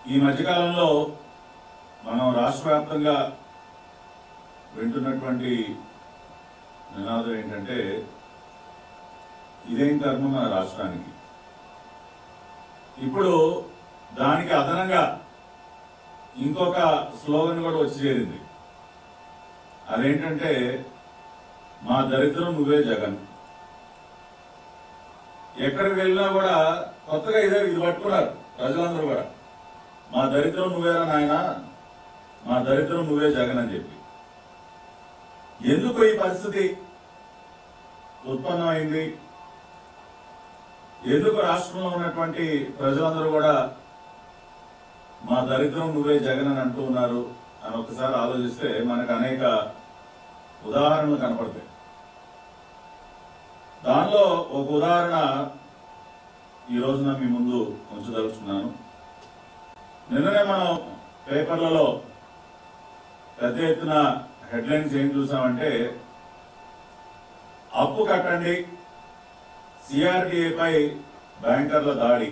ఈ మధ్యకాలంలో మనం రాష్ట్ర వ్యాప్తంగా వింటున్నటువంటి నినాదం ఏంటంటే ఇదేం కర్మ మన రాష్ట్రానికి ఇప్పుడు దానికి అదనంగా ఇంకొక స్లోగన్ కూడా వచ్చి చేరింది అదేంటంటే మా దరిద్రం నువ్వే జగన్ ఎక్కడికి వెళ్ళినా కూడా కొత్తగా ఇదే ఇది పట్టుకున్నారు ప్రజలందరూ కూడా మా దరిద్రం నువ్వేరా నాయన మా దరిద్రం నువ్వే జగన్ అని చెప్పి ఎందుకు ఈ పరిస్థితి ఉత్పన్నమైంది ఎందుకు రాష్ట్రంలో ఉన్నటువంటి ప్రజలందరూ కూడా మా దరిద్రం నువ్వే జగన్ అని అంటూ ఉన్నారు అని ఒకసారి ఆలోచిస్తే మనకు అనేక ఉదాహరణలు కనపడతాయి దానిలో ఒక ఉదాహరణ ఈ రోజున మీ ముందు ఉంచదలుచుకున్నాను నిన్ననే మనం పేపర్లలో పెద్ద ఎత్తున హెడ్లైన్స్ ఏం చూసామంటే అప్పు కట్టండి సిఆర్డీఏపై బ్యాంకర్ల దాడి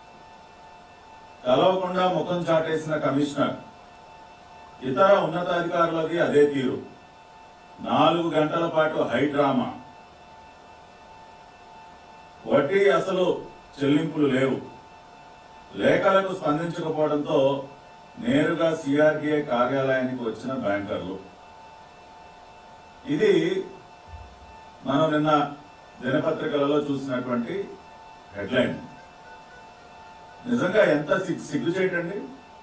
కలవకుండా ముఖం చాటేసిన కమిషనర్ ఇతర ఉన్నతాధికారులది అదే తీరు నాలుగు గంటల పాటు హై డ్రామా వడ్డీ అసలు చెల్లింపులు లేవు లేఖలకు స్పందించకపోవడంతో నేరుగా సిఆర్డీఏ కార్యాలయానికి వచ్చిన బ్యాంకర్లు ఇది మనం నిన్న దినపత్రికలలో చూసినటువంటి హెడ్లైన్ నిజంగా ఎంత సిగ్- సిగ్గుచేటండి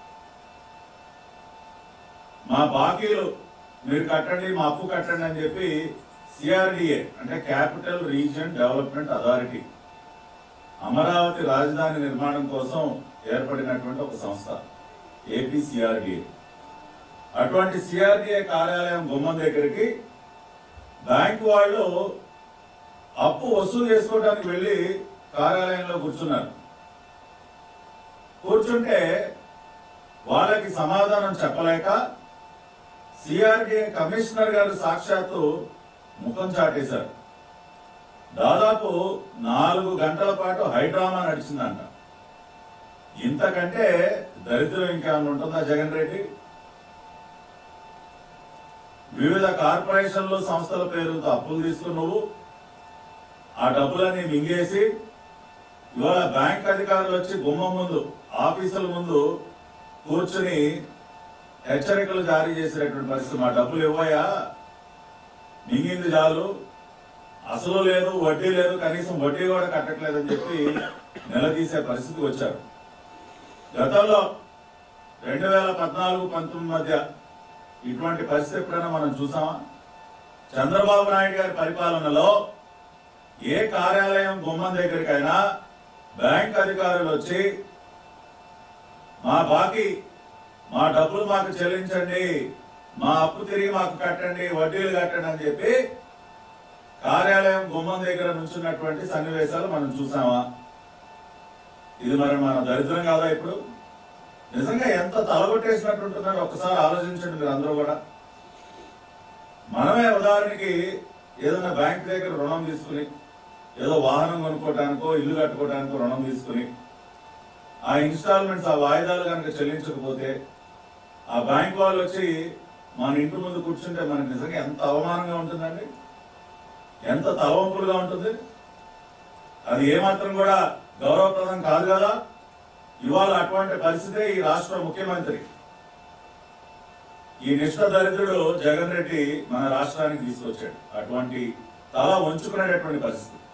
మా బాకీలు మీరు కట్టండి మా అప్పు కట్టండి అని చెప్పి సిఆర్డిఏ అంటే capital region development authority Amaravati రాజధాని నిర్మాణం కోసం ఏర్పడినటువంటి ఒక సంస్థ ఏపీ సిఆర్డిఏ అటువంటి సిఆర్డిఏ కార్యాలయం గుమ్మం దగ్గరికి బ్యాంకు వాళ్ళు అప్పు వసూలు చేసుకోవడానికి వెళ్లి కార్యాలయంలో కూర్చున్నారు కూర్చుంటే వాళ్ళకి సమాధానం చెప్పలేక సిఆర్డీఏ కమిషనర్ గారు సాక్షాత్తు ముఖం చాటేశారు దాదాపు నాలుగు గంటల పాటు హైడ్రామా నడిచిందంట ఇంతకంటే దరిద్రం ఇంకేమైనా ఉంటుందా జగన్ రెడ్డి వివిధ కార్పొరేషన్లు సంస్థల పేరుతో అప్పులు తీసుకుని నువ్వు ఆ డబ్బులన్నీ మింగేసి ఇవాళ బ్యాంక్ అధికారులు వచ్చి గుమ్మం ముందు ఆఫీసుల ముందు కూర్చుని హెచ్చరికలు జారీ చేసినటువంటి పరిస్థితి మా డబ్బులు ఇవ్వయా మింగింది చాలు అసలు లేదు వడ్డీ లేదు కనీసం వడ్డీ కూడా కట్టట్లేదని చెప్పి నిలదీసే పరిస్థితికి వచ్చారు గతంలో రెండు వేల పద్నాలుగు పంతొమ్మిది మధ్య ఇటువంటి పరిస్థితి ఎప్పుడైనా మనం చూసామా చంద్రబాబు నాయుడు గారి పరిపాలనలో ఏ కార్యాలయం గుమ్మం దగ్గరికైనా బ్యాంక్ అధికారులు వచ్చి మా బాకీ మా డబ్బులు మాకు చెల్లించండి మా అప్పు తిరిగి మాకు కట్టండి వడ్డీలు కట్టండి అని చెప్పి కార్యాలయం గుమ్మం దగ్గర నుంచున్నటువంటి సన్నివేశాలు మనం చూసామా ఇది మరి మన దరిద్రం కాదా ఇప్పుడు నిజంగా ఎంత తలగొట్టేసినట్టు ఉంటుందని ఒకసారి ఆలోచించండి మీరు అందరూ కూడా మనమే ఉదాహరణకి ఏదైనా బ్యాంక్ దగ్గర రుణం తీసుకుని ఏదో వాహనం కొనుక్కోవటానికో ఇల్లు కట్టుకోవటానికో రుణం తీసుకుని ఆ ఇన్స్టాల్మెంట్స్ ఆ వాయిదాలు కనుక చెల్లించకపోతే ఆ బ్యాంక్ వాళ్ళు వచ్చి మన ఇంటి ముందు కూర్చుంటే మనకి నిజంగా ఎంత అవమానంగా ఉంటుందండి ఎంత తలవంపులుగా ఉంటుంది అది ఏమాత్రం కూడా గౌరవప్రదం కాదు కదా ఇవాళ అటువంటి పరిస్థితే ఈ రాష్ట్ర ముఖ్యమంత్రి ఈ నిష్ఠ దరిద్రుడు జగన్ రెడ్డి మన రాష్ట్రానికి తీసుకొచ్చాడు అటువంటి తల వంచుకునేటటువంటి పరిస్థితి